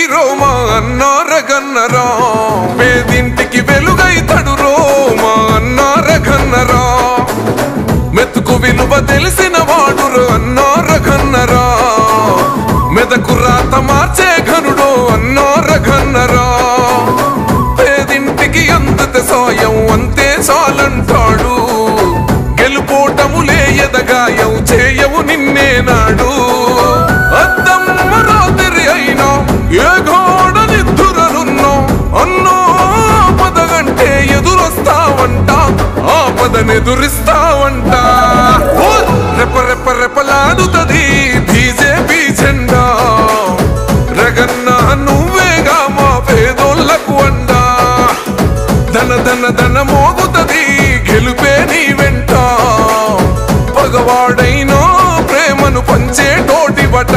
రో మా అన్నారగన్నరా పేదింటికి వెలుగైతడు రో మా అన్నారగన్నరా మెతుకు విలువ తెలిసిన వాడు అన్నారగన్నరా మెదకు రాత మార్చే ఘనుడు అన్నారగన్నరా పేదింటికి అందితే సాయం అంతే చాలంటాడు గెలుపోటములే ఎదగాయం చేయవు నిన్నే నాడు అద్దమ్మ రాత్రి అయినా ఏ గోడ నిద్దురనున్నో అన్నో పదగంటే ఎదురొస్తావంట ఆ పదనెదురిస్తావంట ఓ! రెప రెప రెపలాడుతది బీజేపీ జెండా రగన్న నువ్వేగా మా పేదోళ్ళకు అండా ధన ధన ధన మోగుతది గెలుపే నీ వెంట పగవాడైనో ప్రేమను పంచే తోటి బట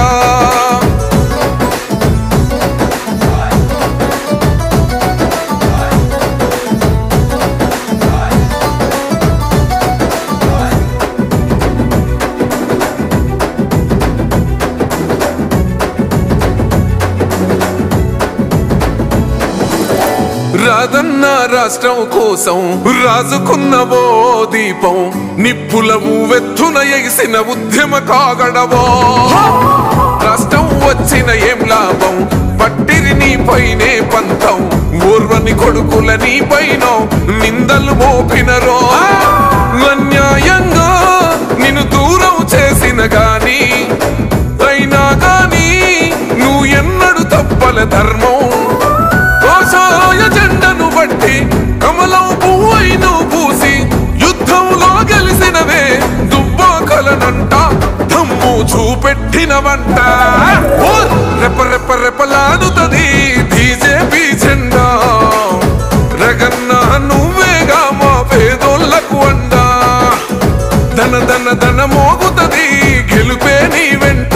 రాదన్న రాష్ట్రం కోసం రాజుకున్నవో దీపం నిప్పుల వెత్తున ఎగిసిన ఉద్యమ కాగడవో రాష్ట్రం వచ్చిన ఏం లాభం పట్టిరి నీ పైనే పంతం ఊర్వని కొడుకుల నీ పైన నిందలు మోపినరో అన్యాయంగా నిన్ను దూరం చేసిన గాని అయినా గాని నువ్వు ఎన్నడు తప్పల ధర్మం కోసాయ జెండను బట్టి కమలం పువ్వై నువ్వు పూసి యుద్ధంలో గెలిసినవే దుబ్బాకలనంట దమ్ము చూపెట్టినవంట ఓ! రెప రెప రెపలాడుతది బీజేపీ జెండా రగన్న నువ్వేగా మా పేదోళ్ళకు అండా ధన ధన ధన మోగుతది గెలుపే నీ వెంట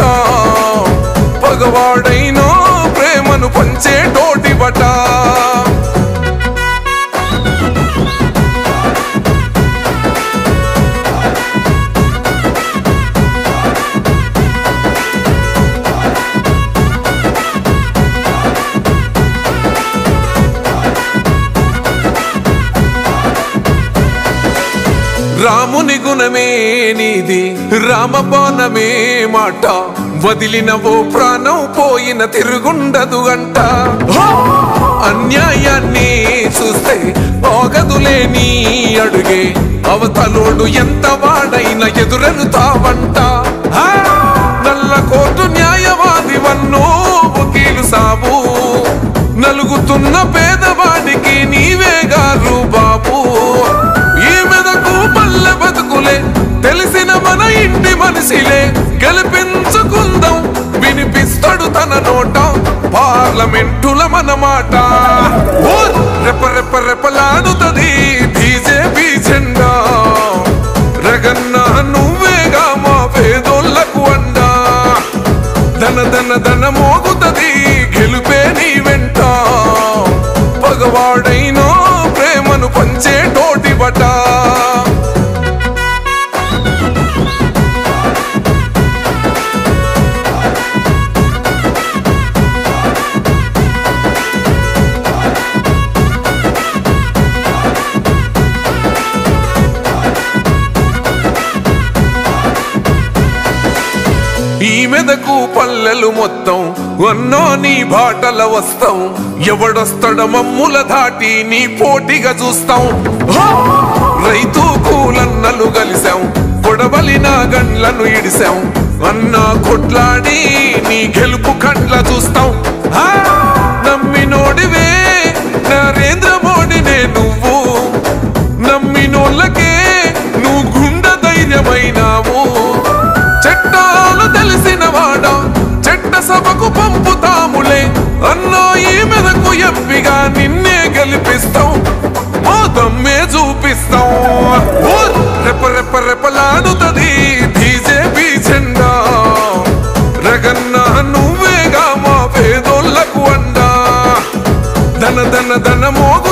పగవాడైనో ప్రేమను పంచే తోటి బట రాముని గుణమే నీది రామబాణమే మాట వదిలిన ఓ ప్రాణం పోయిన తిరుగుండదు అంట అన్యాయాన్ని చూస్తే ఆగదులే నీ అడుగే అవతలోడు ఎంత వాడైన ఎదురెనుతావంట ఆ! నల్ల కోర్టు న్యాయవాది వన్నో వకీలు సాబు నలుగుతున్న పేదవాడికి నీవేగారు బాబు ఈ మెదకు పల్లె బతుకులే తెలిసిన మన ఇంటి మనిషిలే గెలిపించుకుందాం వినిపిస్తాడు తన నోట పార్లమెంటుల మన మాట ఓ! రెప రెప రెపలాడుతది బీజేపీ జెండా రగన్న నువ్వేగా మా పేదోళ్ళకు అండా ధన ధన ధన మోగుతది గెలుపే నీ వెంట పగవాడైనో ప్రేమను పంచే తోటి బట ఈ మెదకు పల్లెలు మొత్తం అన్నో నీ బాటల వస్తాం ఎవడొస్తాడ మమ్ముల దాటి నీ పోటీగా చూస్తాం హో! రైతు కూలన్నలు కలిసాం కొడవలిన గండ్లను ఇడిసాం అన్నా కొట్లాడి నీ గెలుపు కండ్ల చూస్తాం హా! నమ్మినోడివే నరేంద్ర మోడీనే నువ్వు నమ్మినోళ్ళకే నువ్వు గుండె ధైర్యమైనావు చట్టాలు తెలిసిన వాడ చట్ట సభకు పంపుతాములే అన్నో ఈ మెదకు ఎంపిగా నిన్నే గెలిపిస్తాం మా దమ్మే చూపిస్తాం ఓ! రెప రెప రెపలాడుతది బీజేపీ జెండా రగన్న నువ్వేగా మా పేదోళ్ళకు అండా ధన ధన ధన మోగ